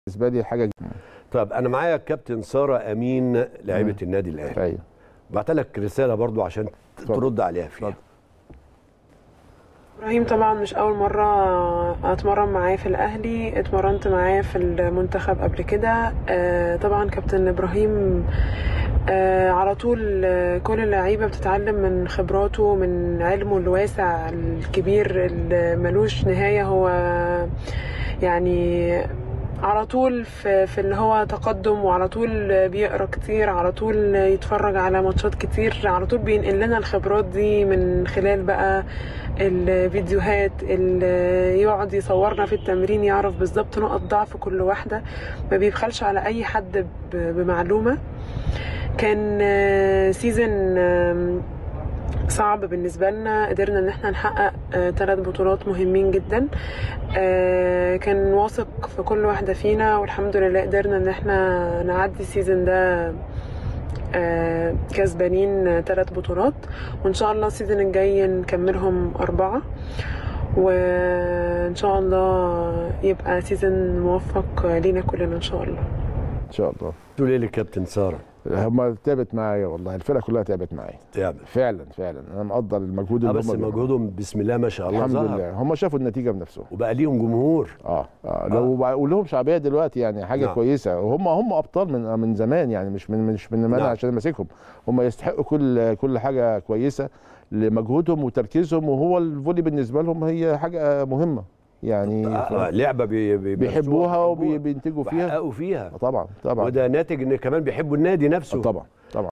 بالنسبه لي حاجه طب انا معايا الكابتن ساره امين لاعيبه النادي الاهلي ايوه بعت لك رساله برضو عشان اتفضل. ترد عليها فيها اتفضل. ابراهيم طبعا مش اول مره اتمرن معاه في الاهلي اتمرنت معاه في المنتخب قبل كده آه، طبعا كابتن ابراهيم آه، على طول آه، كل اللعيبه بتتعلم من خبراته من علمه الواسع الكبير اللي ملوش نهايه هو يعني على طول في, في اللي هو تقدم وعلى طول بيقرا كتير على طول يتفرج على ماتشات كتير على طول بينقل لنا الخبرات دي من خلال بقى الفيديوهات اللي يقعد يصورنا في التمرين يعرف بالظبط نقط ضعف كل واحدة ما بيبخلش على أي حد ب- بمعلومة كان آه، سيزن آم، صعب بالنسبة لنا قدرنا ان احنا نحقق ثلاث بطولات مهمين جدا آه، كان واثق في كل واحدة فينا والحمد لله قدرنا ان احنا نعدي السيزون ده آه، كسبانين ثلاث بطولات وان شاء الله السيزون الجاي نكملهم أربعة وان شاء الله يبقى سيزون موفق لينا كلنا ان شاء الله ان شاء الله تقول ايه للكابتن ساره هم تعبت معايا والله الفرقه كلها تعبت معايا تعب فعلا فعلا انا مقدر المجهود اه اللي بس هم بيعملوه. مجهودهم بسم الله ما شاء الله الحمد ظهر لله هم شافوا النتيجه بنفسهم وبقى ليهم جمهور اه, آه. لو ولهم شعبيه دلوقتي يعني حاجه نعم. كويسه وهم هم ابطال من من زمان يعني مش من مش من انا نعم. عشان ماسكهم هم يستحقوا كل كل حاجه كويسه لمجهودهم وتركيزهم وهو الفولي بالنسبه لهم هي حاجه مهمه يعني آه، لعبه بي بي بيحبوها وبينتجوا فيها وبيحققوا فيها آه، طبعا طبعا وده ناتج ان كمان بيحبوا النادي نفسه طبعا طبعا